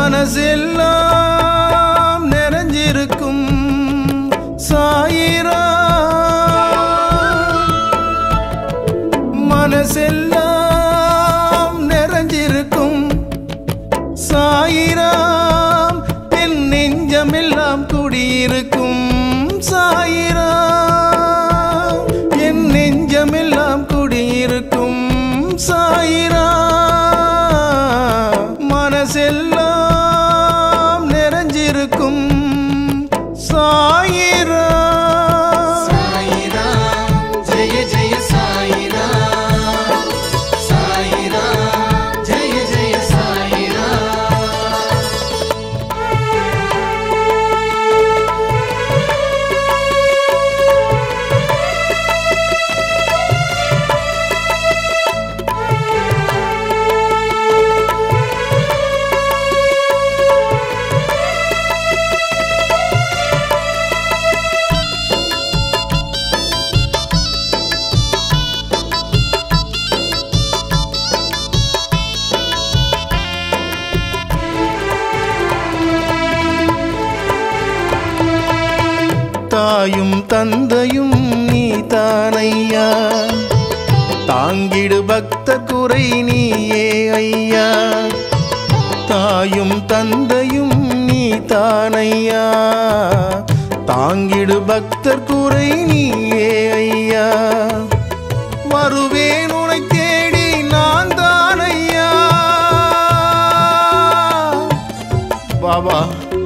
மனசெல்லாம் நிறைஞ்சிருக்கும் சாயிரா மனசெல்லாம் நிறைஞ்சிருக்கும் சாயிராம் என் நெஞ்சமெல்லாம் குடியிருக்கும் சாயிராம் என் நெஞ்சமெல்லாம் குடியிருக்கும் சாயிரா மனசெல்லாம் நிறைஞ்சிருக்கும் சாயிரா சாயிரா ஜெய ஜெய சாயிரா சாயிரா ஜெய ஜெய சாயிரா தாயும் தந்தையும் நீ தானையா தாங்கிடு பக்த குறை நீயே ஐயா தாயும் தந்தையும் நீ தானையா தாங்கிடு பக்தர் குறை நீயே ஐயா வருவேன் உனை தேடி நான் தானையா பாபா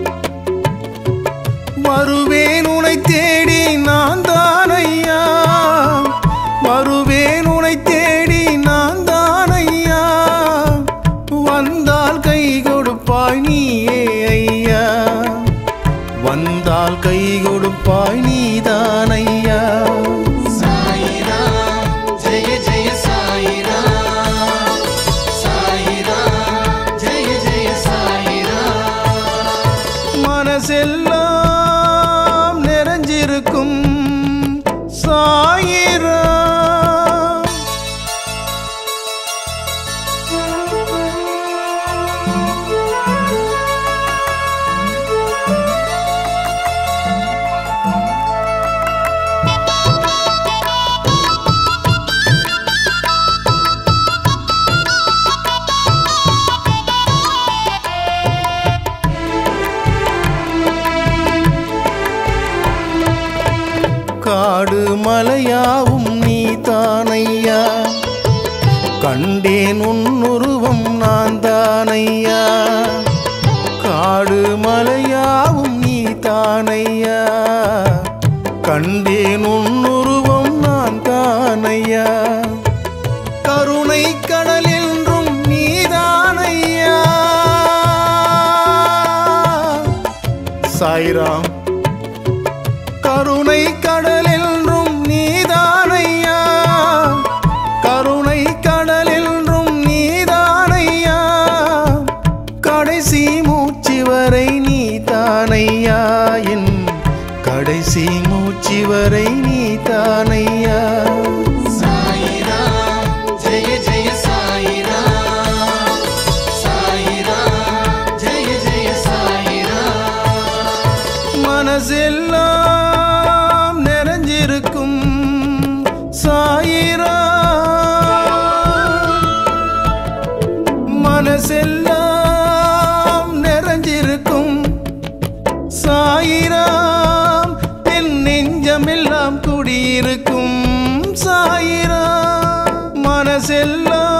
வருவேன் உனை தேடி நான் தானையா வருவேன் உனை தேடி நான் தானையா வந்தால் கை கொடுப்பாய் நீயே ஐயா வந்தால் கை கொடுப்பாய் நீதானையா சாயிரா ஜெய ஜெய சாயிரா சாயிரா ஜெய ஜெய சாயிரா மனசெல்லாம் நிறைஞ்சிருக்கும் சாயிரா காடு மலையாவும் நீ தானையா கண்டேன் உன்னுருவம் நான் தானையா காடு மலையாவும் நீ தானையா கண்டேன் உன்னுருவம் நான் தானையா கருணை கடல் என்றும் நீதானையா சாய்ராம் கருணை கடல் என்றும் நீதானையா கருணை கடல் என்றும் நீதானையா கடைசி மூச்சு வரை நீதானையா என் கடைசி மூச்சு வரை நீதானையா சாயிரா ஜெய ஜெய சாயிரா சாயிரா ஜெய ஜெய சாயிரா மனசெல்லாம் நிறைஞ்சிருக்கும் சாயிரா மனசெல்லாம் நிறைஞ்சிருக்கும் சாயிராம் என் நெஞ்சமெல்லாம் குடியிருக்கும் சாயிரா மனசெல்லாம்